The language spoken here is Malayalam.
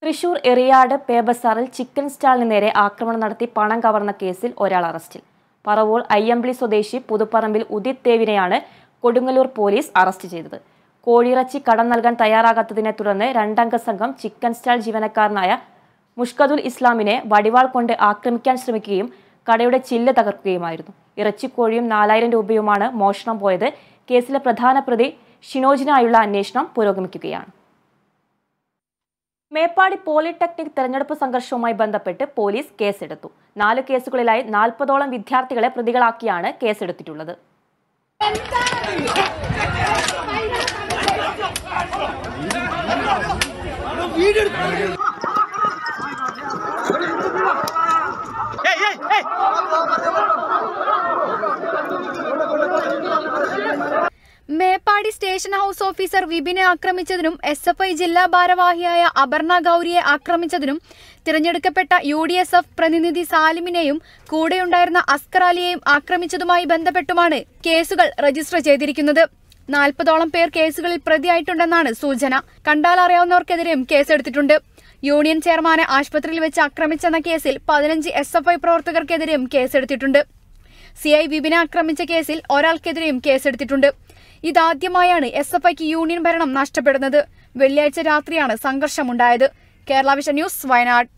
തൃശൂർ എറിയാട് പേബസാറിൽ ചിക്കൻ സ്റ്റാളിന് നേരെ ആക്രമണം നടത്തി പണം കവർന്ന കേസിൽ ഒരാൾ അറസ്റ്റിൽ പറവൂർ അയ്യമ്പിളി സ്വദേശി പുതുപ്പറമ്പിൽ ഉദിത് ദേവിനെയാണ് കൊടുങ്ങല്ലൂർ പോലീസ് അറസ്റ്റ് ചെയ്തത് കോഴിയിറച്ചി കടം നൽകാൻ തയ്യാറാകാത്തതിനെ തുടർന്ന് രണ്ടംഗ സംഘം ചിക്കൻ സ്റ്റാൾ ജീവനക്കാരനായ മുഷ്കദുൽ ഇസ്ലാമിനെ വടിവാൾ കൊണ്ട് ആക്രമിക്കാൻ ശ്രമിക്കുകയും കടയുടെ ചില്ല് തകർക്കുകയുമായിരുന്നു ഇറച്ചിക്കോഴിയും നാലായിരം രൂപയുമാണ് മോഷണം പോയത് കേസിലെ പ്രധാന പ്രതി ഷിനോജിനായുള്ള അന്വേഷണം പുരോഗമിക്കുകയാണ് മേപ്പാടി പോളിടെക്നിക് തെരഞ്ഞെടുപ്പ് സംഘർഷവുമായി ബന്ധപ്പെട്ട് പോലീസ് കേസെടുത്തു നാല് കേസുകളിലായി നാൽപ്പതോളം വിദ്യാർത്ഥികളെ പ്രതികളാക്കിയാണ് കേസെടുത്തിട്ടുള്ളത് മേപ്പാടി സ്റ്റേഷൻ ഹൌസ് ഓഫീസർ വിപിനെ ആക്രമിച്ചതിനും എസ് എഫ് ഐ ജില്ലാ ഭാരവാഹിയായ അപർണ ഗൌരിയെ ആക്രമിച്ചതിനും തിരഞ്ഞെടുക്കപ്പെട്ട യു ഡി എസ് എഫ് പ്രതിനിധി സാലിമിനെയും കൂടെയുണ്ടായിരുന്ന അസ്കർ അലിയെയും ആക്രമിച്ചതുമായി ബന്ധപ്പെട്ടുമാണ് കേസുകൾ രജിസ്റ്റർ ചെയ്തിരിക്കുന്നത് നാൽപ്പതോളം പേർ കേസുകളിൽ പ്രതിയായിട്ടുണ്ടെന്നാണ് സൂചന കണ്ടാൽ അറിയാവുന്നവർക്കെതിരെയും കേസെടുത്തിട്ടുണ്ട് യൂണിയൻ ചെയർമാനെ ആശുപത്രിയിൽ വെച്ച് ആക്രമിച്ചെന്ന കേസിൽ പതിനഞ്ച് എസ് എഫ് ഐ പ്രവർത്തകർക്കെതിരെയും കേസെടുത്തിട്ടുണ്ട് സി ഐ വിപിനെ ആക്രമിച്ച കേസിൽ ഒരാൾക്കെതിരെയും കേസെടുത്തിട്ടുണ്ട് ഇതാദ്യമായാണ് എസ് എഫ് ഐക്ക് യൂണിയൻ ഭരണം നഷ്ടപ്പെടുന്നത് വെള്ളിയാഴ്ച രാത്രിയാണ് സംഘർഷമുണ്ടായത് കേരള വിഷൻ ന്യൂസ് വയനാട്